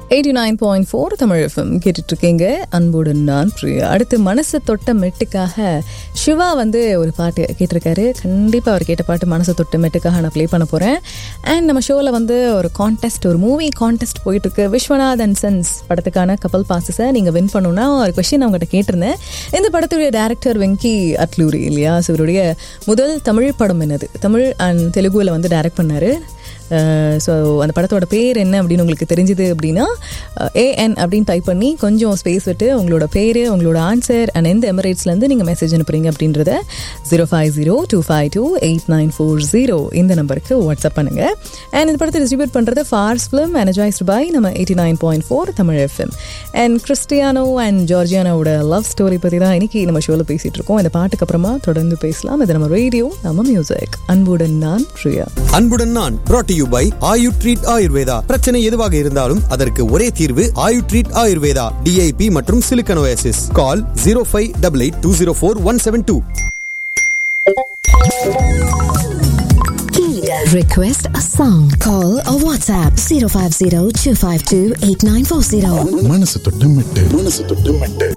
Eighty nine point four Tamil FM கேட்டுட்டு இருக்கீங்க அன்புடன் நான் பிரியா அடுத்து மனசை தொட்ட மெட்டுக்காக சிவா வந்து ஒரு பாட்டு கேட்டிருக்காரு கண்டிப்பாக அவர் கேட்ட பாட்டு மனசை தொட்ட மெட்டுக்காக நான் ப்ளே பண்ண போகிறேன் அண்ட் நம்ம ஷோவில் வந்து ஒரு கான்டெஸ்ட் ஒரு மூவி கான்டெஸ்ட் போயிட்டுருக்கு விஸ்வநாத் அண்ட் சன்ஸ் படத்துக்கான கப்பல் பாசஸை நீங்கள் வின் பண்ணணும்னா ஒரு கொஷின் அவங்ககிட்ட கேட்டிருந்தேன் இந்த படத்துடைய டேரக்டர் வெங்கி அட்லூரி இல்லையா ஸோ இவருடைய முதல் தமிழ் படம் என்னது தமிழ் அண்ட் தெலுங்குவில் வந்து டைரக்ட் பண்ணார் ஸோ அந்த படத்தோட பேர் என்ன அப்படின்னு உங்களுக்கு தெரிஞ்சுது அப்படின்னா ஏஎன் அப்படின்னு டைப் பண்ணி கொஞ்சம் ஸ்பேஸ் விட்டு உங்களோட பேர் உங்களோட ஆன்சர் அண்ட் எந்த எமிரேட்ஸ்லேருந்து நீங்கள் மெசேஜ் அனுப்புறீங்க அப்படின்றத zero five zero two five two eight nine four zero இந்த நம்பருக்கு வாட்ஸ்அப் பண்ணுங்கள் அண்ட் இந்த படத்தை டிஸ்ட்ரிபியூட் பண்ணுறது ஃபார்ஸ் ஃபிலிம் எனர்ஜைஸ்டு பை நம்ம eighty nine point four Tamil FM and Cristiano and ஜார்ஜியானோட லவ் ஸ்டோரி பற்றி தான் இன்னைக்கு நம்ம ஷோவில் பேசிகிட்டு இருக்கோம் இந்த பாட்டுக்கு அப்புறமா தொடர்ந்து பேசலாம் இது நம்ம ரேடியோ நம்ம மியூசிக் அன்புடன் நான் பிரியா அன்புடன் நான் brought to you by Ayu treat Ayurveda பிரச்சனை எதுவாக இருந்தாலும் அதற்கு ஒரே தீர்வு ஆயு ட்ரீட் ஆயுர்வேதா டிஐபி மற்றும் silicosis call zero five double eight two zero four one seven two Request a song. Call or WhatsApp 050 252 8940. மனசு தொட்டு மெட்டு மனசு தொட்டு மெட்டு